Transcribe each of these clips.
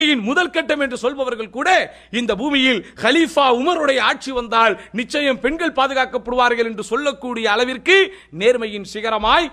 பூமியின் முதல் கட்டம் என்று சொல்பவர்கள் கூட இந்த பூமியில் ஹலீஃபா உமருடைய ஆட்சி வந்தால் நிச்சயம் பெண்கள் பாதுகாக்கப்படுவார்கள் என்று சொல்லக்கூடிய அளவிற்கு நேர்மையின் சிகரமாய்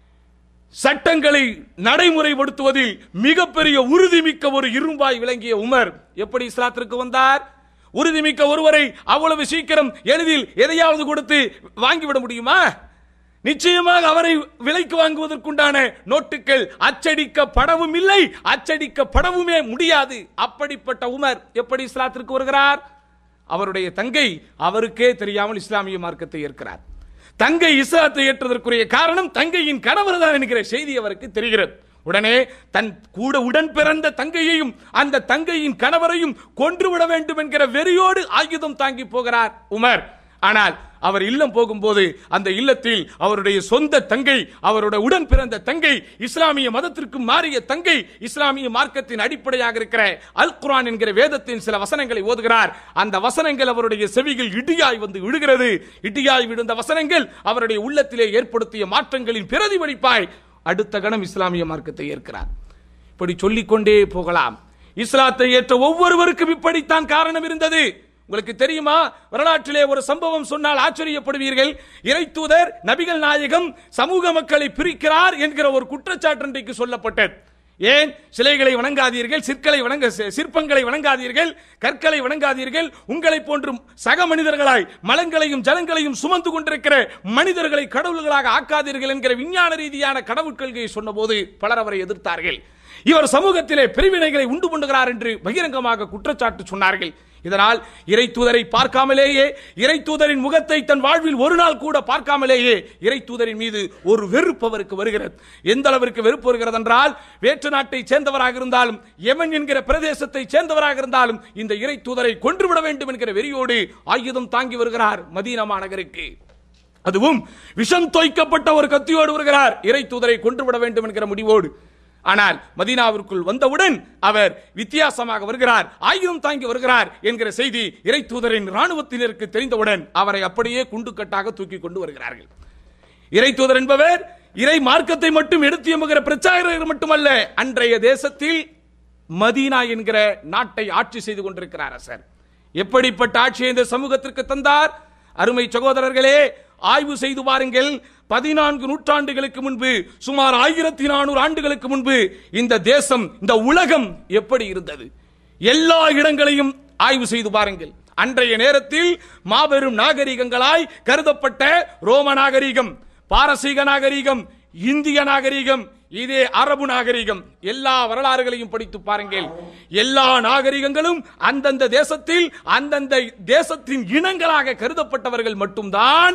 சட்டங்களை நடைமுறைப்படுத்துவதில் மிகப்பெரிய உறுதிமிக்க ஒரு இரும்பாய் விளங்கிய உமர் எப்படி இஸ்லாத்திற்கு வந்தார் உறுதிமிக்க ஒருவரை அவ்வளவு சீக்கிரம் எளிதில் எதையாவது கொடுத்து வாங்கிவிட முடியுமா நிச்சயமாக அவரை விலைக்கு வாங்குவதற்குண்டான நோட்டுகள் அச்சடிக்கப்படவும் இல்லை அச்சடிக்கப்படவுமே முடியாது அப்படிப்பட்ட உமர் எப்படி இஸ்லாத்திற்கு வருகிறார் அவருடைய தங்கை அவருக்கே தெரியாமல் இஸ்லாமிய மார்க்கத்தை ஏற்கிறார் தங்கை இஸ்லாத்தை ஏற்றதற்குரிய காரணம் தங்கையின் கணவர் தான் என்கிற செய்தி அவருக்கு தெரிகிறது உடனே தன் கூட உடன் பிறந்த தங்கையையும் அந்த தங்கையின் கணவரையும் கொன்றுவிட வேண்டும் என்கிற வெறியோடு ஆயுதம் தாங்கி போகிறார் உமர் ஆனால் அவர் இல்லம் போகும்போது அந்த இல்லத்தில் அவருடைய சொந்த தங்கை அவருடைய உடன் பிறந்த தங்கை இஸ்லாமிய மதத்திற்கு மாறிய தங்கை இஸ்லாமிய மார்க்கத்தின் அடிப்படையாக இருக்கிற அல் குர்ஆன் என்கிற வேதத்தின் சில வசனங்களை ஓதுகிறார் அந்த வசனங்கள் அவருடைய செவிகள் இடியாய் வந்து விழுகிறது இடியாய் விழுந்த வசனங்கள் அவருடைய உள்ளத்திலே ஏற்படுத்திய மாற்றங்களின் பிரதிபலிப்பாய் அடுத்த கணம் இஸ்லாமிய மார்க்கத்தை ஏற்கிறார் இப்படி சொல்லிக்கொண்டே போகலாம் இஸ்லாத்தை ஏற்ற ஒவ்வொருவருக்கும் இப்படித்தான் காரணம் இருந்தது உங்களுக்கு தெரியுமா வரலாற்றிலே ஒரு சம்பவம் சொன்னால் ஆச்சரியப்படுவீர்கள் இறைத்தூதர் நபிகள் நாயகம் சமூக மக்களை பிரிக்கிறார் என்கிற ஒரு குற்றச்சாட்டு இன்றைக்கு சொல்லப்பட்டது ஏன் சிலைகளை வணங்காதீர்கள் சிற்களை வணங்க சி- சிற்பங்களை வணங்காதீர்கள் கற்களை வணங்காதீர்கள் உங்களை போன்று சக மனிதர்களாய் மலங்களையும் ஜலங்களையும் சுமந்து கொண்டிருக்கிற மனிதர்களை கடவுள்களாக ஆக்காதீர்கள் என்கிற விஞ்ஞான ரீதியான கடவுள் கொள்கையை சொன்னபோது பலர் அவரை எதிர்த்தார்கள் இவர் சமூகத்திலே பிரிவினைகளை உண்டு பண்ணுகிறார் என்று பகிரங்கமாக குற்றச்சாட்டு சொன்னார்கள் இதனால் இறை தூதரை பார்க்காமலேயே இறை தூதரின் முகத்தை தன் வாழ்வில் ஒரு நாள் கூட பார்க்காமலேயே இறை தூதரின் மீது ஒரு வெறுப்பு அவருக்கு வருகிறது எந்த அளவிற்கு வெறுப்பு வருகிறது என்றால் வேற்று நாட்டை சேர்ந்தவராக இருந்தாலும் எமன் என்கிற பிரதேசத்தை சேர்ந்தவராக இருந்தாலும் இந்த இறை தூதரை கொன்றுவிட வேண்டும் என்கிற வெறியோடு ஆயுதம் தாங்கி வருகிறார் மதீனா மாநகருக்கு அதுவும் விஷம் தோய்க்கப்பட்ட ஒரு கத்தியோடு வருகிறார் இறை தூதரை கொன்றுவிட வேண்டும் என்கிற முடிவோடு ஆனால் மதீனாவிற்குள் வந்தவுடன் அவர் வித்தியாசமாக வருகிறார் ஆயுதம் தாங்கி வருகிறார் என்கிற செய்தி இறை தூதரின் ராணுவத்தினருக்கு தெரிந்தவுடன் அவரை அப்படியே குண்டுக்கட்டாக தூக்கி கொண்டு வருகிறார்கள் இறை தூதர் என்பவர் இறை மார்க்கத்தை மட்டும் எடுத்து எம்புகிற பிரச்சாரகர் மட்டுமல்ல அன்றைய தேசத்தில் மதீனா என்கிற நாட்டை ஆட்சி செய்து கொண்டிருக்கிறார் அரசர் எப்படிப்பட்ட ஆட்சியை இந்த சமூகத்திற்கு தந்தார் அருமை சகோதரர்களே ஆய்வு செய்து பாருங்கள் பதினான்கு நூற்றாண்டுகளுக்கு முன்பு சுமார் ஆயிரத்தி நானூறு ஆண்டுகளுக்கு முன்பு இந்த தேசம் இந்த உலகம் எப்படி இருந்தது எல்லா இடங்களையும் ஆய்வு செய்து பாருங்கள் அன்றைய நேரத்தில் மாபெரும் நாகரிகங்களாய் கருதப்பட்ட ரோம நாகரிகம் பாரசீக நாகரிகம் இந்திய நாகரிகம் இதே அரபு நாகரிகம் எல்லா வரலாறுகளையும் படித்து பாருங்கள் எல்லா நாகரிகங்களும் அந்தந்த தேசத்தில் அந்தந்த தேசத்தின் இனங்களாக கருதப்பட்டவர்கள் மட்டும்தான்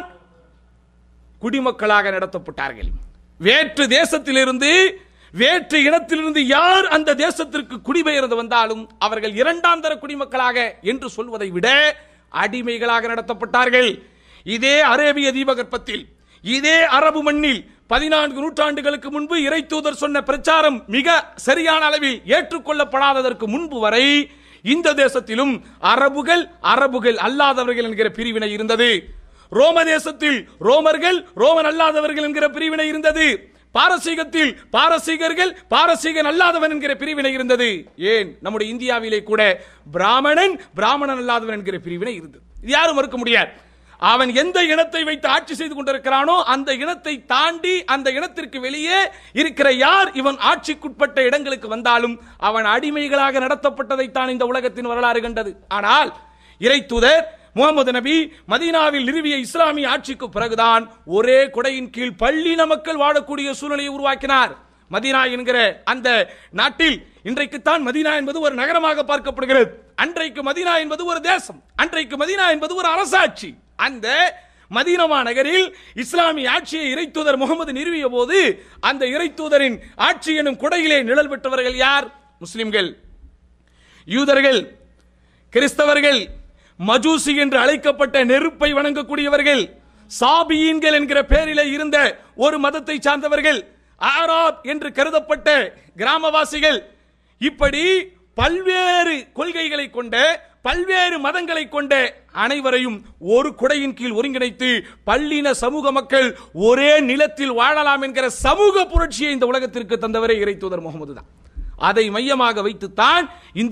குடிமக்களாக நடத்தப்பட்டார்கள் வேற்று தேசத்திலிருந்து வேற்று இனத்திலிருந்து யார் அந்த தேசத்திற்கு குடிபெயர்ந்து வந்தாலும் அவர்கள் இரண்டாம் தர குடிமக்களாக என்று சொல்வதை விட அடிமைகளாக நடத்தப்பட்டார்கள் இதே அரேபிய தீபகற்பத்தில் இதே அரபு மண்ணில் பதினான்கு நூற்றாண்டுகளுக்கு முன்பு இறை தூதர் சொன்ன பிரச்சாரம் மிக சரியான அளவில் ஏற்றுக்கொள்ளப்படாததற்கு முன்பு வரை இந்த தேசத்திலும் அரபுகள் அரபுகள் அல்லாதவர்கள் என்கிற பிரிவினை இருந்தது ரோம தேசத்தில் ரோமர்கள் ரோமன் அல்லாதவர்கள் என்கிற பிரிவினை இருந்தது பாரசீகத்தில் பாரசீகர்கள் பாரசீகன் அல்லாதவன் என்கிற பிரிவினை இருந்தது ஏன் நம்முடைய இந்தியாவிலே கூட பிராமணன் பிராமணன் அல்லாதவன் என்கிற பிரிவினை இருந்தது இது யாரும் மறுக்க முடியாது அவன் எந்த இனத்தை வைத்து ஆட்சி செய்து கொண்டிருக்கிறானோ அந்த இனத்தை தாண்டி அந்த இனத்திற்கு வெளியே இருக்கிற யார் இவன் ஆட்சிக்குட்பட்ட இடங்களுக்கு வந்தாலும் அவன் அடிமைகளாக நடத்தப்பட்டதைத்தான் இந்த உலகத்தின் வரலாறு கண்டது ஆனால் இறை தூதர் முகமது நபி மதீனாவில் நிறுவிய இஸ்லாமிய ஆட்சிக்கு பிறகுதான் ஒரே கொடையின் கீழ் பள்ளின மக்கள் வாழக்கூடிய சூழ்நிலையை உருவாக்கினார் மதீனா என்கிற அந்த நாட்டில் இன்றைக்குத்தான் மதீனா என்பது ஒரு நகரமாக பார்க்கப்படுகிறது அன்றைக்கு மதீனா என்பது ஒரு தேசம் அன்றைக்கு மதீனா என்பது ஒரு அரசாட்சி அந்த மதீனமா நகரில் இஸ்லாமிய ஆட்சியை இறைத்தூதர் முகமது நிறுவிய போது அந்த இறைத்தூதரின் ஆட்சி எனும் குடையிலே நிழல் பெற்றவர்கள் யார் முஸ்லிம்கள் யூதர்கள் கிறிஸ்தவர்கள் மஜூசி என்று அழைக்கப்பட்ட நெருப்பை வணங்கக்கூடியவர்கள் சாபியீன்கள் என்கிற பெயரிலே இருந்த ஒரு மதத்தை சார்ந்தவர்கள் ஆராப் என்று கருதப்பட்ட கிராமவாசிகள் இப்படி பல்வேறு கொள்கைகளை கொண்ட பல்வேறு மதங்களை கொண்ட அனைவரையும் ஒரு குடையின் கீழ் ஒருங்கிணைத்து பள்ளின சமூக மக்கள் ஒரே நிலத்தில் வாழலாம் என்கிற சமூக புரட்சியை இந்த உலகத்திற்கு தந்தவரே இறை தூதர் முகமது தான் அதை மையமாக வைத்துத்தான் இந்த